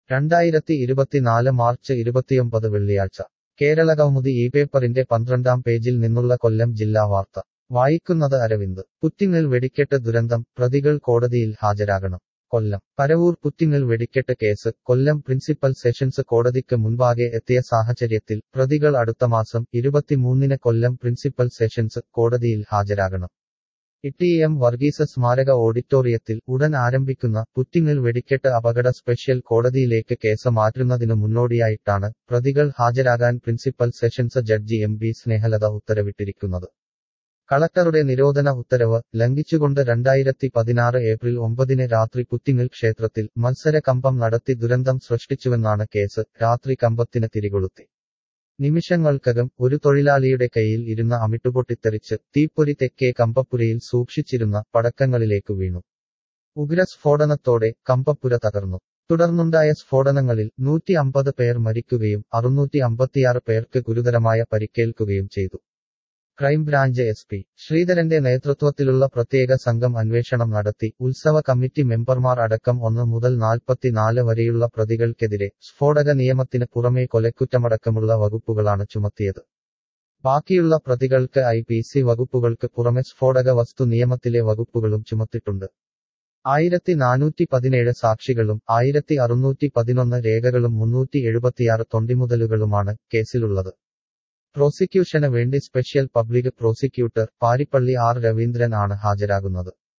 രണ്ടായിരത്തി ഇരുപത്തിനാല് മാർച്ച് ഇരുപത്തിയൊമ്പത് വെള്ളിയാഴ്ച കേരളകൗമുദി ഈ പേപ്പറിന്റെ പന്ത്രണ്ടാം പേജിൽ നിന്നുള്ള കൊല്ലം ജില്ലാ വാർത്ത വായിക്കുന്നത് അരവിന്ദ് പുറ്റിങ്ങൽ വെടിക്കെട്ട് ദുരന്തം പ്രതികൾ കോടതിയിൽ ഹാജരാകണം കൊല്ലം പരവൂർ പുറ്റിങ്ങൽ വെടിക്കെട്ട് കേസ് കൊല്ലം പ്രിൻസിപ്പൽ സെഷൻസ് കോടതിക്ക് മുൻപാകെ എത്തിയ സാഹചര്യത്തിൽ പ്രതികൾ അടുത്ത മാസം ഇരുപത്തിമൂന്നിന് കൊല്ലം പ്രിൻസിപ്പൽ സെഷൻസ് കോടതിയിൽ ഹാജരാകണം ഇ എം വർഗീസ് സ്മാരക ഓഡിറ്റോറിയത്തിൽ ഉടൻ ആരംഭിക്കുന്ന പുറ്റിങ്ങൽ വെടിക്കെട്ട് അപകട സ്പെഷ്യൽ കോടതിയിലേക്ക് കേസ് മാറ്റുന്നതിനു മുന്നോടിയായിട്ടാണ് പ്രതികൾ ഹാജരാകാൻ principal sessions judge M B Snehalatha ഉത്തരവിട്ടിരിക്കുന്നത് കളക്ടറുടെ നിരോധന ഉത്തരവ് ലംഘിച്ചുകൊണ്ട് രണ്ടായിരത്തി പതിനാറ് ഏപ്രിൽ ഒമ്പതിന് രാത്രി പുറ്റിങ്ങൽ ക്ഷേത്രത്തിൽ മത്സര കമ്പം നടത്തി ദുരന്തം സൃഷ്ടിച്ചുവെന്നാണ് കേസ് രാത്രി കമ്പത്തിന് തിരികൊളുത്തി നിമിഷങ്ങൾക്കകം ഒരു തൊഴിലാളിയുടെ കയ്യിൽ ഇരുന്ന അമിട്ടുപൊട്ടിത്തെറിച്ച് തീപ്പൊരി തെക്കേ കമ്പപ്പുരയിൽ സൂക്ഷിച്ചിരുന്ന പടക്കങ്ങളിലേക്കു വീണു ഉഗ്രസ്ഫോടനത്തോടെ കമ്പപ്പുര തകർന്നു തുടർന്നുണ്ടായ സ്ഫോടനങ്ങളിൽ നൂറ്റി അമ്പത് പേർ മരിക്കുകയും അറുന്നൂറ്റി അമ്പത്തിയാറ് പേർക്ക് ഗുരുതരമായ പരിക്കേൽക്കുകയും ചെയ്തു ക്രൈംബ്രാഞ്ച് എസ് പി ശ്രീധരന്റെ നേതൃത്വത്തിലുള്ള പ്രത്യേക സംഘം അന്വേഷണം നടത്തി ഉത്സവ കമ്മിറ്റി മെമ്പർമാർ അടക്കം ഒന്ന് മുതൽ നാൽപ്പത്തിനാല് വരെയുള്ള പ്രതികൾക്കെതിരെ സ്ഫോടക നിയമത്തിന് പുറമേ കൊലക്കുറ്റമടക്കമുള്ള വകുപ്പുകളാണ് ചുമത്തിയത് ബാക്കിയുള്ള പ്രതികൾക്ക് ഐ പി സി വകുപ്പുകൾക്ക് പുറമെ സ്ഫോടക വസ്തു നിയമത്തിലെ വകുപ്പുകളും ചുമത്തിട്ടുണ്ട് ആയിരത്തി നാനൂറ്റി പതിനേഴ് സാക്ഷികളും ആയിരത്തി അറുന്നൂറ്റി പതിനൊന്ന് രേഖകളും മുന്നൂറ്റി എഴുപത്തിയാറ് തൊണ്ടിമുതലുകളുമാണ് കേസിലുള്ളത് പ്രോസിക്യൂഷന് വേണ്ടി special public prosecutor Paripally R Raveendran ആണ് ഹാജരാകുന്നത്